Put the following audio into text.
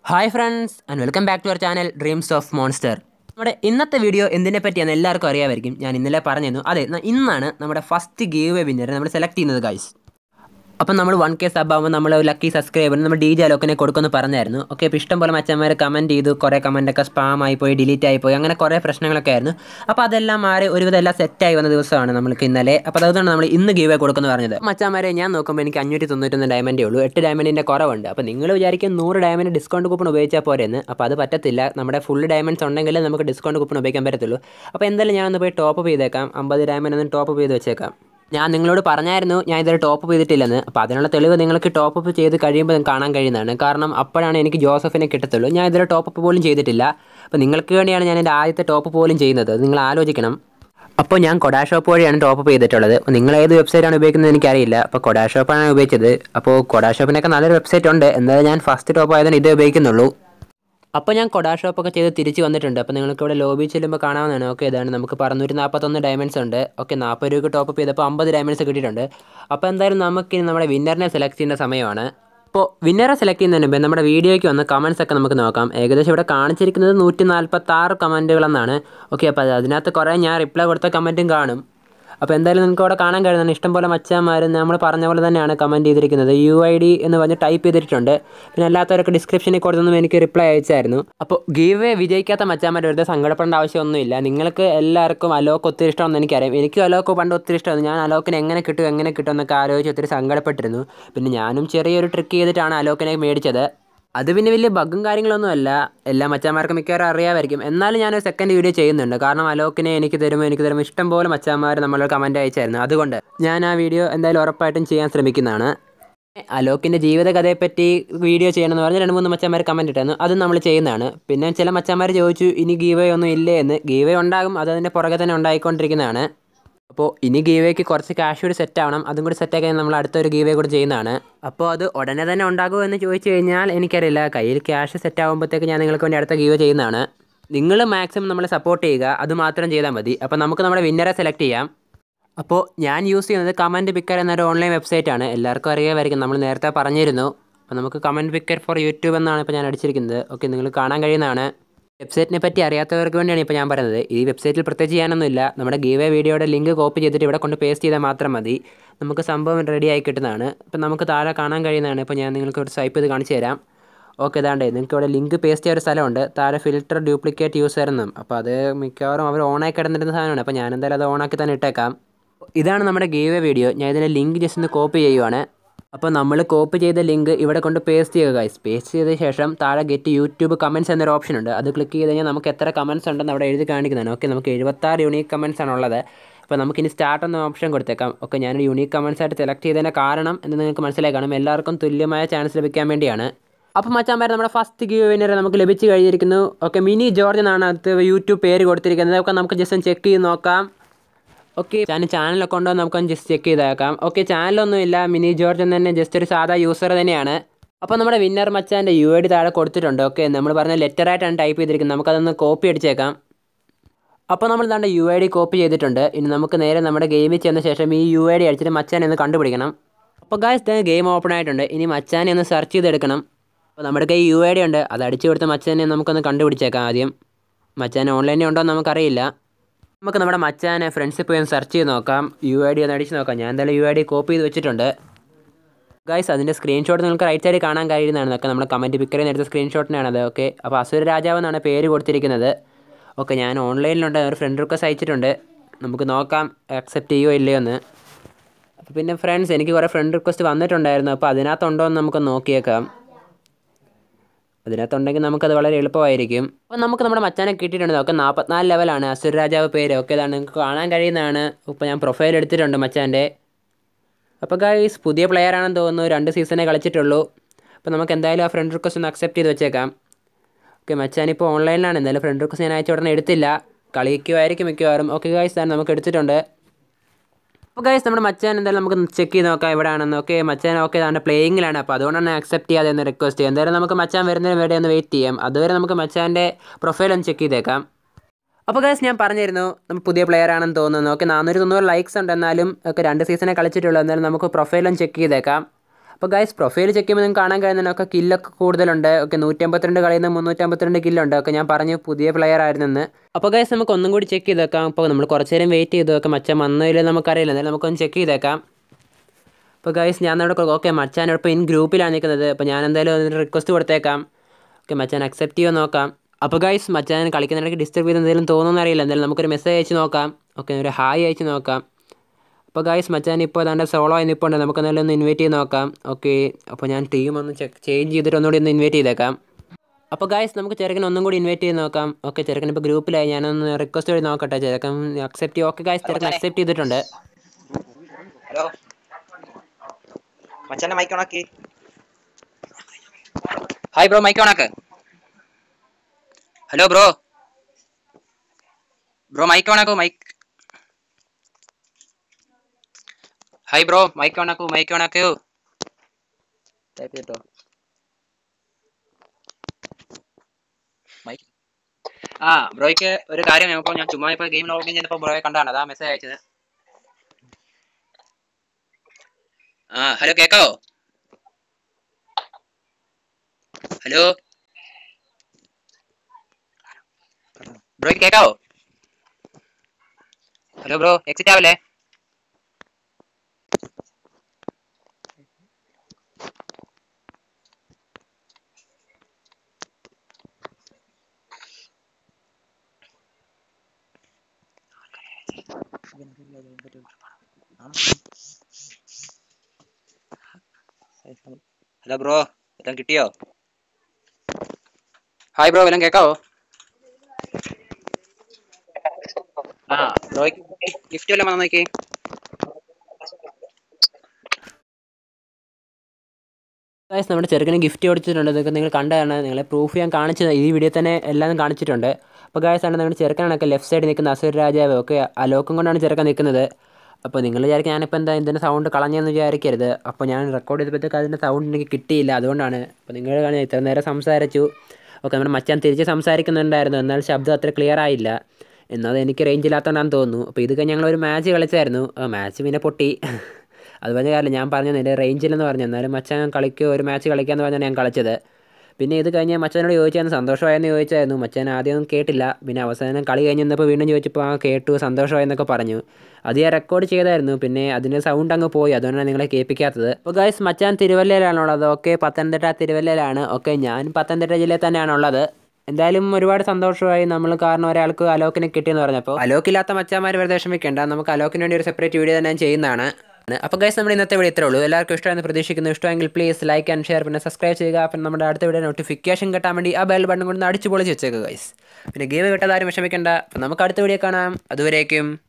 hi friends and welcome back to our channel dreams of monster നമ്മുടെ ഇന്നത്തെ video എന്തിനെ പറ്റിയാണെന്ന് എല്ലാവർക്കും അറിയാമായിരിക്കും ഞാൻ ഇന്നലെ പറഞ്ഞിരുന്നു അതെ ന- ഇന്നാണ് നമ്മുടെ ഫസ്റ്റ് ഗീവ് വിന്നറെ നമ്മൾ സെലക്ട് ചെയ്യുന്നത് ഗൈസ് അപ്പം നമ്മൾ വൺ കെ സബ് ആകുമ്പോൾ നമ്മൾ ലക്കി സബ്സ്ക്രൈബറിന് നമ്മൾ ഡി ജെ അലോക്കിനെ കൊടുക്കുമെന്ന് പറഞ്ഞായിരുന്നു ഓക്കെ ഇപ്പോൾ ഇഷ്ടം പോലെ മച്ചന്മാർ കമൻറ്റ് ചെയ്തു കുറേ കമൻറ്റൊക്കെ സ്പാം ആയിപ്പോയി ഡിലീറ്റ് ആയിപ്പോയി അങ്ങനെ കുറേ പ്രശ്നങ്ങളൊക്കെ ആയിരുന്നു അപ്പോൾ അതെല്ലാം മാറി ഒരുവിധം എല്ലാം സെറ്റായി വന്ന ദിവസമാണ് നമ്മൾക്ക് ഇന്നലെ അപ്പോൾ അതുകൊണ്ടാണ് നമ്മൾ ഇന്ന് ഗീവ് കൊടുക്കുന്നു പറഞ്ഞത് മച്ചാമാരെ ഞാൻ നോക്കുമ്പോൾ എനിക്ക് അഞ്ഞൂറ്റി തൊണ്ണൂറ്റൊന്ന് ഡയമണ്ടേ ഉള്ളൂ എട്ട് ഡയമണ്ടിൻ്റെ കുറവുണ്ട് അപ്പോൾ നിങ്ങൾ വിചാരിക്കും നൂറ് ഡയമണ്ട് ഡിസ്കൗണ്ട് കൂപ്പൺ ഉപയോഗിച്ചാൽ പോരെന്ന് അപ്പോൾ അത് പറ്റത്തില്ല നമ്മുടെ ഫുൾ ഡയമണ്ട്സ് ഉണ്ടെങ്കിൽ നമുക്ക് ഡിസ്കൗണ്ട് കൂപ്പൺ ഉപയോഗിക്കാൻ പറ്റത്തുള്ളൂ അപ്പോൾ എന്തായാലും ഞാനൊന്ന് പോയി ടോപ്പ് ചെയ്തേക്കാം അമ്പത് ഡയമണ്ട് ഒന്ന് ടോപ്പ് ചെയ്ത് വെച്ചേക്കാം ഞാൻ നിങ്ങളോട് പറഞ്ഞായിരുന്നു ഞാൻ ഇതുവരെ ടോപ്പ് ചെയ്തിട്ടില്ലെന്ന് അപ്പോൾ അതിനുള്ള തെളിവ് നിങ്ങൾക്ക് ടോപ്പ് അപ്പ് ചെയ്ത് കഴിയുമ്പോൾ നിങ്ങൾക്ക് കാണാൻ കഴിയുന്നതാണ് കാരണം അപ്പോഴാണ് എനിക്ക് ജോസഫിനെ കിട്ടത്തുള്ളൂ ഞാൻ ഇതുവരെ ടോപ്പ് അപ്പ് പോലും ചെയ്തിട്ടില്ല അപ്പോൾ നിങ്ങൾക്ക് വേണ്ടിയാണ് ഞാൻ എൻ്റെ ആദ്യത്തെ ടോപ്പ് പോലും ചെയ്യുന്നത് അത് നിങ്ങൾ ആലോചിക്കണം അപ്പോൾ ഞാൻ കൊടാ ഷോപ്പ് വഴിയാണ് ടോപ്പ് അപ്പ് ചെയ്തിട്ടുള്ളത് അപ്പോൾ നിങ്ങൾ ഏത് വെബ്സൈറ്റാണ് ഉപയോഗിക്കുന്നത് എനിക്കറിയില്ല അപ്പോൾ കൊടാ ഷോപ്പാണ് ഉപയോഗിച്ചത് അപ്പോൾ കൊടാ ഷോപ്പിനൊക്കെ നല്ലൊരു വെബ്സൈറ്റ് ഉണ്ട് എന്നാലും ഞാൻ ഫസ്റ്റ് ടോപ്പ് ആയതുകൊണ്ട് ഇതേ ഉപയോഗിക്കുന്നുള്ളൂ അപ്പോൾ ഞാൻ കൊടാ ഷോപ്പൊക്കെ ചെയ്ത് തിരിച്ച് വന്നിട്ടുണ്ട് അപ്പോൾ നിങ്ങൾക്ക് ഇവിടെ ലോബി ചെല്ലുമ്പോൾ കാണാവുന്നതാണ് ഓക്കെ ഇതാണ് നമുക്ക് പറഞ്ഞൂറ്റി നാൽപ്പത്തൊന്ന് ഡയമണ്ട്സ് ഉണ്ട് ഓക്കെ നാൽപ്പത് രൂപ ടോപ്പ് ചെയ്തപ്പോൾ അമ്പത് ഡയമണ്ട്സ് കിട്ടിയിട്ടുണ്ട് അപ്പോൾ എന്തായാലും നമുക്ക് ഇനി നമ്മുടെ വിന്നറിനെ സെലക്ട് ചെയ്യുന്ന സമയമാണ് അപ്പോൾ വിന്നറെ സെലക്ട് ചെയ്യുന്നതിന് മുമ്പ് നമ്മുടെ വീഡിയോയ്ക്ക് വന്ന് കമൻസ് ഒക്കെ നമുക്ക് നോക്കാം ഏകദേശം ഇവിടെ കാണിച്ചിരിക്കുന്നത് നൂറ്റി നാൽപ്പത്തി ആറ് കമൻറ്റുകളെന്നാണ് ഓക്കെ അപ്പോൾ അതിനകത്ത് കുറേ ഞാൻ റിപ്ലൈ കൊടുത്ത കമൻറ്റും കാണും അപ്പോൾ എന്തായാലും നിങ്ങൾക്ക് അവിടെ കാണാൻ കഴിയുന്നതാണ് ഇഷ്ടംപോലെ മച്ചാന്മാർ നമ്മൾ പറഞ്ഞ പോലെ തന്നെയാണ് കമൻറ്റ് ചെയ്തിരിക്കുന്നത് യു ഐ ഡി എന്ന് പറഞ്ഞ് ടൈപ്പ് ചെയ്തിട്ടുണ്ട് പിന്നെ അല്ലാത്തവരൊക്കെ ഡിസ്ക്രിപ്ഷനിൽ കൊടുത്തൊന്നും എനിക്ക് റിപ്ലൈ അയച്ചായിരുന്നു അപ്പോൾ ഗീവ് വിജയിക്കാത്ത മച്ചാന്മാർ വെറുതെ സങ്കടപ്പെടേണ്ട ആവശ്യമൊന്നുമില്ല നിങ്ങൾക്ക് എല്ലാവർക്കും അലോക്ക് ഒത്തിരി ഇഷ്ടമെന്ന് എനിക്കറിയാം എനിക്കും അലോക്ക് പണ്ട് ഒത്തിരി ഇഷ്ടമായിരുന്നു ഞാൻ അലോക്കിന് എങ്ങനെ കിട്ടും എങ്ങനെ കിട്ടും എന്നൊക്കെ ആലോചിച്ച് ഒത്തിരി സങ്കടപ്പെട്ടിരുന്നു പിന്നെ ഞാനും ചെറിയൊരു ട്രിക്ക് ചെയ്തിട്ടാണ് അലോക്കിനെ മേടിച്ചത് അത് പിന്നെ വലിയ ബഗ്ഗും കാര്യങ്ങളൊന്നും അല്ല എല്ലാ മച്ചാന്മാർക്കും മിക്കവാറും അറിയാമായിരിക്കും എന്നാലും ഞാനൊരു സെക്കൻഡ് വീഡിയോ ചെയ്യുന്നുണ്ട് കാരണം അലോക്കിനെ എനിക്ക് തരുമ്പോൾ എനിക്ക് തരുമ്പോൾ ഇഷ്ടം പോലെ മച്ചാന്മാർ നമ്മളൊരു കമൻറ്റ് അയച്ചായിരുന്നു അതുകൊണ്ട് ഞാൻ ആ വീഡിയോ എന്തായാലും ഉറപ്പായിട്ടും ചെയ്യാൻ ശ്രമിക്കുന്നതാണ് അലോക്കിൻ്റെ ജീവിതകഥയെപ്പറ്റി വീഡിയോ ചെയ്യണമെന്ന് പറഞ്ഞ് രണ്ട് മൂന്ന് മച്ചന്മാർ കമൻറ്റ് ഇട്ടായിരുന്നു അതും നമ്മൾ ചെയ്യുന്നതാണ് പിന്നെ ചില മച്ചന്മാർ ചോദിച്ചു ഇനി ഗീവേ ഒന്നും ഇല്ലേ എന്ന് ഗീവേ ഉണ്ടാകും അത് അതിൻ്റെ പുറകെ തന്നെ ഉണ്ടായിക്കൊണ്ടിരിക്കുന്നതാണ് അപ്പോൾ ഇനി ഗീവേക്ക് കുറച്ച് ക്യാഷ് കൂടി സെറ്റ് ആവണം അതും കൂടി സെറ്റ് ആക്കി നമ്മൾ അടുത്തൊരു ഗീവേ കൂടി ചെയ്യുന്നതാണ് അപ്പോൾ അത് ഉടനെ തന്നെ ഉണ്ടാകുമോ എന്ന് ചോദിച്ചു കഴിഞ്ഞാൽ എനിക്കറിയില്ല കയ്യിൽ ക്യാഷ് സെറ്റ് ആകുമ്പോഴത്തേക്ക് ഞാൻ നിങ്ങൾക്ക് വേണ്ടി അടുത്ത ഗീവേ ചെയ്യുന്നതാണ് നിങ്ങൾ മാക്സിമം നമ്മളെ സപ്പോർട്ട് ചെയ്യുക അത് മാത്രം ചെയ്താൽ മതി അപ്പോൾ നമുക്ക് നമ്മുടെ വിന്നറെ സെലക്ട് ചെയ്യാം അപ്പോൾ ഞാൻ യൂസ് ചെയ്യുന്നത് കമൻറ്റ് പിക്കർ എന്നൊരു ഓൺലൈൻ വെബ്സൈറ്റ് ആണ് എല്ലാവർക്കും അറിയാമായിരിക്കും നമ്മൾ നേരത്തെ പറഞ്ഞിരുന്നു അപ്പോൾ നമുക്ക് കമൻറ്റ് പിക്കർ ഫോർ യൂട്യൂബ് എന്നാണ് ഇപ്പോൾ ഞാൻ അടിച്ചിരിക്കുന്നത് ഓക്കെ നിങ്ങൾ കാണാൻ കഴിയുന്നതാണ് വെബ്സൈറ്റിനെ പറ്റി അറിയാത്തവർക്ക് വേണ്ടിയാണ് ഇപ്പോൾ ഞാൻ പറയുന്നത് ഈ വെബ്സൈറ്റിൽ പ്രത്യേകിച്ച് ചെയ്യാനൊന്നുമില്ല നമ്മുടെ ഗീവേ വീഡിയോയുടെ ലിങ്ക് കോപ്പി ചെയ്തിട്ട് ഇവിടെ കൊണ്ട് പേസ്റ്റ് ചെയ്താൽ മാത്രം മതി നമുക്ക് സംഭവം റെഡി ആയി കിട്ടുന്നതാണ് ഇപ്പം നമുക്ക് താഴെ കാണാൻ കഴിയുന്നതാണ് ഇപ്പോൾ ഞാൻ നിങ്ങൾക്ക് ഒരു സ്വൈപ്പ് ചെയ്ത് കാണിച്ചു തരാം ഓക്കെ ഇതാണ്ടേ നിങ്ങൾക്ക് ഇവിടെ ലിങ്ക് പേസ്റ്റ് ചെയ്യാൻ ഒരു സ്ഥലമുണ്ട് താഴെ ഫിൽറ്റർ ഡ്യൂപ്ലിക്കേറ്റ് യൂസർ എന്നും അപ്പോൾ അത് മിക്കവാറും അവർ ഓണായി കിടന്നിരുന്ന സാധനമാണ് അപ്പോൾ ഞാൻ എന്തായാലും അത് ഓണാക്കി തന്നെ ഇട്ടേക്കാം ഇതാണ് നമ്മുടെ ഗീവേ വീഡിയോ ഞാൻ ഇതിൻ്റെ ലിങ്ക് ജസ്റ്റ് ഒന്ന് കോപ്പി ചെയ്യുവാണ് അപ്പോൾ നമ്മൾ കോപ്പി ചെയ്ത ലിങ്ക് ഇവിടെ കൊണ്ട് പേസ്റ്റ് ചെയ്യുക ഗൈസ് പേസ്റ്റ് ചെയ്ത ശേഷം താഴെ ഗെറ്റ് യൂട്യൂബ് കമൻറ്റ്സ് എന്നൊരു ഓപ്ഷൻ ഉണ്ട് അത് ക്ലിക്ക് ചെയ്ത് കഴിഞ്ഞാൽ നമുക്ക് എത്ര കമൻറ്റ്സ് ഉണ്ടെന്ന് അവിടെ എഴുതി കാണിക്കുന്നതാണ് ഓക്കെ നമുക്ക് എഴുപത്താറ് യൂണീക്ക് കമൻറ്റ്സ് ആണ് ഉള്ളത് അപ്പോൾ നമുക്കിനി സ്റ്റാർട്ട് എന്ന ഓപ്ഷൻ കൊടുത്തേക്കാം ഓക്കെ ഞാനൊരു യൂണീക്ക് കമൻറ്റ്സ് ആയിട്ട് സെലക്ട് ചെയ്തതിൻ്റെ കാരണം എന്ന് നിങ്ങൾക്ക് മനസ്സിലായി കാണും എല്ലാവർക്കും തുല്യമായ ചാൻസ് ലഭിക്കാൻ വേണ്ടിയാണ് അപ്പോൾ മച്ചാൻ നമ്മുടെ ഫസ്റ്റ് ഗീവ് വിന്നറെ നമുക്ക് ലഭിച്ചു കഴിഞ്ഞിരിക്കുന്നു ഓക്കെ മിനി ജോർജ് എന്നാണ് അത് യൂട്യൂബ് പേര് കൊടുത്തിരിക്കുന്നത് അതൊക്കെ നമുക്ക് ജസ്റ്റ് ഒന്ന് ചെക്ക് ചെയ്ത് നോക്കാം ഓക്കെ ഞാൻ ചാനലൊക്കെ ഉണ്ടോ എന്ന് നമുക്കൊന്ന് ജസ്റ്റ് ചെക്ക് ചെയ്തേക്കാം ഓക്കെ ചാനലൊന്നും ഇല്ല മിനി ജോർജ് എന്ന് തന്നെ ജസ്റ്റ് ഒരു സാധാ യൂസർ തന്നെയാണ് അപ്പോൾ നമ്മുടെ വിന്നർ മച്ചാൻ്റെ യു ഐ ഡി താഴെ കൊടുത്തിട്ടുണ്ട് ഓക്കെ നമ്മൾ പറഞ്ഞ ലെറ്ററായിട്ടാണ് ടൈപ്പ് ചെയ്തിരിക്കുന്നത് നമുക്കതൊന്ന് കോപ്പി അടിച്ചേക്കാം അപ്പോൾ നമ്മൾ ഇതാണ്ട് യു ഐ ഡി കോപ്പി ചെയ്തിട്ടുണ്ട് ഇനി നമുക്ക് നേരെ നമ്മുടെ ഗെയിമിൽ ചെന്ന ശേഷം ഈ യു ഐ ഡി അടിച്ചിട്ട് മച്ചാനെ ഒന്ന് കണ്ടുപിടിക്കണം അപ്പോൾ ഗായ്സ് ഗെയിം ഓപ്പൺ ആയിട്ടുണ്ട് ഇനി മച്ചാനെ ഒന്ന് സെർച്ച് ചെയ്തെടുക്കണം അപ്പോൾ നമ്മുടെ കയ്യിൽ യു ഐ ഡി ഉണ്ട് അത് അടിച്ചു കൊടുത്ത മച്ചാനെ നമുക്കൊന്ന് കണ്ടുപിടിച്ചേക്കാം ആദ്യം മച്ചാൻ ഓൺലൈനിൽ ഉണ്ടോ എന്ന് നമുക്കറിയില്ല നമുക്ക് നമ്മുടെ മച്ചാനെ ഫ്രണ്ട്സിൽ പോയി ഒന്ന് സെർച്ച് ചെയ്ത് നോക്കാം യു ഐ ഡി ഒന്ന് അടിച്ച് നോക്കാം ഞാൻ എന്തായാലും യു ഐ ഡി കോപ്പി ചെയ്ത് വെച്ചിട്ടുണ്ട് ഗൈസ് അതിൻ്റെ സ്ക്രീൻഷോട്ട് നിങ്ങൾക്ക് റൈറ്റ് സൈഡിൽ കാണാൻ കഴിയുന്നതാണ് അതൊക്കെ നമ്മൾ കമൻറ്റ് പിക്കറിൽ നിന്ന് എടുത്ത സ്ക്രീൻഷോട്ടിനാണ് അത് ഓക്കെ അപ്പോൾ അസുര രാജാവ് എന്നാണ് പേര് കൊടുത്തിരിക്കുന്നത് ഓക്കെ ഞാൻ ഓൺലൈനിലുണ്ട് ഒരു ഫ്രണ്ട് റിക്വസ്റ്റ് അയച്ചിട്ടുണ്ട് നമുക്ക് നോക്കാം അക്സെപ്റ്റ് ചെയ്യുമോ ഇല്ലയോ എന്ന് അപ്പോൾ പിന്നെ ഫ്രണ്ട്സ് എനിക്ക് കുറേ ഫ്രണ്ട് റിക്വസ്റ്റ് വന്നിട്ടുണ്ടായിരുന്നു അപ്പോൾ അതിനകത്തുണ്ടോ എന്ന് നമുക്ക് നോക്കിയേക്കാം അതിനകത്തുണ്ടെങ്കിൽ നമുക്കത് വളരെ എളുപ്പമായിരിക്കും അപ്പോൾ നമുക്ക് നമ്മുടെ മച്ചാനെ കിട്ടിയിട്ടുണ്ട് നോക്കാം നാൽപ്പത്തിനാല് ലെവലാണ് അസുര രാജാവ് പേര് ഓക്കെ ഇതാണ് നിങ്ങൾക്ക് കാണാൻ കഴിയുന്നതാണ് ഇപ്പോൾ ഞാൻ പ്രൊഫൈൽ എടുത്തിട്ടുണ്ട് മച്ചാൻ്റെ അപ്പോൾ ഗൈസ് പുതിയ പ്ലെയർ ആണെന്ന് തോന്നുന്നു രണ്ട് സീസണേ കളിച്ചിട്ടുള്ളൂ അപ്പോൾ നമുക്ക് എന്തായാലും ആ ഫ്രണ്ട് റിക്വസ്റ്റ് ഒന്ന് അക്സെപ്റ്റ് ചെയ്ത് വെച്ചേക്കാം ഓക്കെ മച്ചാൻ ഇപ്പോൾ ഓൺലൈനിലാണ് എന്തായാലും ഫ്രണ്ട് റിക്വസ്റ്റ് ഞാൻ അയച്ച ഉടനെ എടുത്തില്ല കളിക്കുമായിരിക്കും മിക്കവാറും ഓക്കെ ഗൈസ് തന്നെ നമുക്ക് എടുത്തിട്ടുണ്ട് അപ്പോൾ ഗൈസ് നമ്മുടെ മച്ചാൻ എന്തായാലും നമുക്ക് ചെക്ക് ചെയ്ത് നോക്കാം എവിടെയാണെന്ന് ഓക്കെ മച്ചാൻ ഓക്കെ അതാണ് പ്ലേയിങ്ങിലാണ് അപ്പോൾ അതുകൊണ്ടാണ് അക്സെപ്റ്റ് ചെയ്യാതെ എന്ന് റിക്വസ്റ്റ് ചെയ്യാം എന്തായാലും നമുക്ക് മച്ചാൻ വരുന്നതിന് വേണ്ടി ഒന്ന് വെയിറ്റ് ചെയ്യാം അതുവരെ നമുക്ക് മച്ചാൻ്റെ പ്രൊഫൈൽ ഒന്ന് ചെക്ക് ചെയ്തേക്കാം അപ്പോൾ ഗൈസ് ഞാൻ പറഞ്ഞിരുന്നു നമ്മൾ പുതിയ പ്ലെയർ ആണെന്ന് തോന്നുന്നു ഓക്കെ നാനൂറ്റി തൊണ്ണൂറ് ലൈക്സ് ഉണ്ട് എന്നാലും ഒക്കെ രണ്ട് സീസണെ കളിച്ചിട്ടുള്ളൂ എന്നാലും നമുക്ക് പ്രൊഫൈലും ചെക്ക് ചെയ്തേക്കാം അപ്പോൾ ഗൈസ് പ്രൊഫൈൽ ചെക്ക് ചെയ്യുമ്പോൾ നിങ്ങൾക്ക് കാണാൻ കഴിയുന്നതിന് ഒക്കെ കില്ലൊക്കെ കൂടുതലുണ്ട് ഓക്കെ നൂറ്റമ്പത്തിരണ്ട് കളിയിൽ നിന്ന് മുന്നൂറ്റമ്പത്തിരണ്ട് കില്ലുണ്ട് ഒക്കെ ഞാൻ പറഞ്ഞു പുതിയ പ്ലെയർ ആയിരുന്നെന്ന് അപ്പോൾ ഗൈസ് നമുക്ക് ഒന്നും കൂടി ചെക്ക് ചെയ്തേക്കാം അപ്പോൾ നമ്മൾ കുറച്ച് നേരം വെയിറ്റ് ചെയ്ത് വെക്കാം മച്ചാൻ വന്നതിൽ നമുക്കറിയില്ല എന്നാലും നമുക്കൊന്ന് ചെക്ക് ചെയ്തേക്കാം അപ്പോൾ ഗൈസ് ഞാൻ അവിടെ ഓക്കെ മച്ചാൻ ഇപ്പോൾ ഇൻ ഗ്രൂപ്പിലാണ് നിൽക്കുന്നത് അപ്പോൾ ഞാൻ എന്തായാലും അതിന് റിക്വസ്റ്റ് കൊടുത്തേക്കാം ഓക്കെ മച്ചാൻ അക്സെപ്റ്റ് ചെയ്യുമോ നോക്കാം അപ്പോൾ ഗൈസ് മച്ചാൻ കളിക്കുന്നിടയ്ക്ക് ഡിസ്റ്റർബ് ചെയ്ത് എന്തെങ്കിലും തോന്നുന്നു അറിയില്ല എന്തായാലും നമുക്കൊരു മെസ്സേജ് അയച്ച് നോക്കാം ഓക്കെ ഒരു ഹായ് അയച്ച് നോക്കാം അപ്പോൾ ഗൈസ് മച്ചാൻ ഇപ്പോൾ ഏതാണ്ട് സോളോ ആയി നിൽപ്പുണ്ട് നമുക്ക് എന്തായാലും ഒന്ന് ഇൻവൈറ്റ് ചെയ്ത് നോക്കാം ഓക്കെ അപ്പോൾ ഞാൻ ടീം ഒന്ന് ചെക്ക് ചേഞ്ച് ചെയ്തിട്ട് ഒന്നുകൂടി ഒന്ന് ഇൻവൈറ്റ് ചെയ്തേക്കാം അപ്പോൾ ഗൈസ് നമുക്ക് ചെറുക്കൻ ഒന്നും കൂടി ഇൻവൈറ്റ് ചെയ്ത് നോക്കാം ഓക്കെ ചെറുക്കൻ ഇപ്പോൾ ഗ്രൂപ്പിലായി ഞാനൊന്ന് റിക്വസ്റ്റ് വഴി നോക്കട്ടെ ചെറുക്കൻ അക്സെപ്റ്റ് ഓക്കെ ഗൈസ് ചെറുക്കൻ അക്സെപ്റ്റ് ചെയ്തിട്ടുണ്ട് ഹലോ മച്ചാന്റെ മൈക്ക് ഓണാക്കി ഹായ് ബ്രോ മൈക്ക് ഓണാക്ക് ഹലോ ബ്രോ ബ്രോ മൈക്ക് ഓണാക്കൂ മൈക്ക് ഹായ് ബ്രോ മൈക്ക് ഓണാക്കൂ മൈക്ക് ഓണാക്കൂ ടൈപ്പ് ചെയ്തിട്ടോ മൈക്ക് ആ ബ്രോയ്ക്ക് ഒരു കാര്യം ഇപ്പോൾ ഞാൻ ചുമ്മാ ഇപ്പോൾ ഗെയിം ലോഗിൻ ചെയ്തപ്പോൾ ബ്രോയെ കണ്ടാണ് അതാ മെസ്സേജ് അയച്ചത് ആ ഹലോ കേക്കാവോ ഹലോ ബ്രോയ്ക്ക് കേക്കാവോ ഹലോ ബ്രോ എക്സിറ്റ് ആവല്ലേ ഹലോ ബ്രോ എല്ലാം കിട്ടിയോ ഹായ് ബ്രോ എല്ലാം കേക്കാവോ ആ ബ്രോയ്ക്ക് ഗിഫ്റ്റ് വല്ലതും വന്നു നോക്കി ഗൈസ് നമ്മുടെ ചെറുക്കന് ഗിഫ്റ്റ് കൊടുത്തിട്ടുണ്ട് ഇതൊക്കെ നിങ്ങൾ കണ്ടതാണ് നിങ്ങളെ പ്രൂഫ് ഞാൻ കാണിച്ചത് ഈ വീഡിയോ തന്നെ എല്ലാം കാണിച്ചിട്ടുണ്ട് അപ്പോൾ ഗൈസ് ആണ് നമ്മുടെ ചെറുക്കനാണൊക്കെ ലെഫ്റ്റ് സൈഡിൽ നിൽക്കുന്ന അസുര രാജാവ് ഒക്കെ അലോക്കും കൊണ്ടാണ് ചെറുക്കൻ നിൽക്കുന്നത് അപ്പോൾ നിങ്ങൾ വിചാരിക്കും ഞാനിപ്പോൾ എന്താ ഇതിൻ്റെ സൗണ്ട് കളഞ്ഞെന്ന് വിചാരിക്കരുത് അപ്പോൾ ഞാൻ റെക്കോർഡ് ചെയ്തപ്പോഴത്തേക്ക് അതിൻ്റെ സൗണ്ട് എനിക്ക് കിട്ടിയില്ല അതുകൊണ്ടാണ് അപ്പോൾ നിങ്ങൾ കാണാൻ ഇത്ര നേരം സംസാരിച്ചു ഓക്കെ നമ്മുടെ മച്ചാൻ തിരിച്ച് സംസാരിക്കുന്നുണ്ടായിരുന്നു എന്നാൽ ശബ്ദം അത്ര ക്ലിയർ ആയില്ല എന്നാൽ എനിക്ക് റേഞ്ച് ഇല്ലാത്തതുകൊണ്ടാണെന്ന് തോന്നുന്നു അപ്പോൾ ഇത് കഴിഞ്ഞ് ഞങ്ങളൊരു മാച്ച് കളിച്ചായിരുന്നു മാച്ച് പിന്നെ പൊട്ടി അത് പറഞ്ഞ കാര്യം ഞാൻ പറഞ്ഞത് എൻ്റെ റേഞ്ചിലെന്ന് പറഞ്ഞു എന്നാലും മച്ചാൻ കളിക്കുക ഒരു മാച്ച് കളിക്കാമെന്ന് പറഞ്ഞാണ് ഞാൻ കളിച്ചത് പിന്നെ ഇത് കഴിഞ്ഞ് മച്ചാനോട് ചോദിച്ചായിരുന്നു സന്തോഷമായെന്ന് ചോദിച്ചായിരുന്നു മച്ചാൻ ആദ്യമൊന്നും കേട്ടില്ല പിന്നെ അവസാനം കളി കഴിഞ്ഞ് നിന്നപ്പോൾ വീണ്ടും ചോദിച്ചപ്പോൾ ആ കേട്ടു സന്തോഷമായെന്നൊക്കെ പറഞ്ഞു അത് ഞാൻ റെക്കോർഡ് ചെയ്തായിരുന്നു പിന്നെ അതിൻ്റെ സൗണ്ട് അങ്ങ് പോയി അതുകൊണ്ടാണ് നിങ്ങളെ കേൾപ്പിക്കാത്തത് അപ്പോൾ ഗൈസ് മച്ചാൻ തിരുവല്ലയിലാണുള്ളത് ഓക്കെ പത്തനംതിട്ട തിരുവല്ലയിലാണ് ഓക്കെ ഞാൻ പത്തനംതിട്ട ജില്ലയിൽ തന്നെയാണുള്ളത് എന്തായാലും ഒരുപാട് സന്തോഷമായി നമ്മൾ കാരണം ഒരാൾക്ക് അലോക്കിനെ കിട്ടിയെന്ന് പറഞ്ഞപ്പോൾ അലോക്കില്ലാത്ത മച്ചാന്മാർ വെറുതെ വിഷമിക്കേണ്ട നമുക്ക് അലോക്കിന് വേണ്ടി ഒരു സെപ്പറേറ്റ് വീഡിയോ തന്നെ ഞാൻ ചെയ്യുന്നതാണ് അപ്പോൾ ഗൈസ് നമ്മുടെ ഇന്നത്തെ വീഡിയോ ഇത്രേ ഉള്ളൂ എല്ലാവർക്കും ഇഷ്ടമാണെന്ന് പ്രതീക്ഷിക്കുന്നു ഇഷ്ടമെങ്കിൽ പ്ലീസ് ലൈക്ക് ആൻഡ് ഷെയർ പിന്നെ സബ്സ്ക്രൈബ് ചെയ്യുക പിന്നെ നമ്മുടെ അടുത്ത വീഡിയോ നോട്ടിഫിക്കേഷൻ കിട്ടാൻ വേണ്ടി ആ ബെൽ ബട്ടൺ കൊണ്ട് അടിച്ചു പൊളിച്ച് വെച്ചേക്കുക ഗൈസ് പിന്നെ ഗെയിം കിട്ടാതെ ആരും വിഷമിക്കേണ്ട അപ്പോൾ നമുക്ക് അടുത്ത വീഡിയോ കാണാം അതുവരേക്കും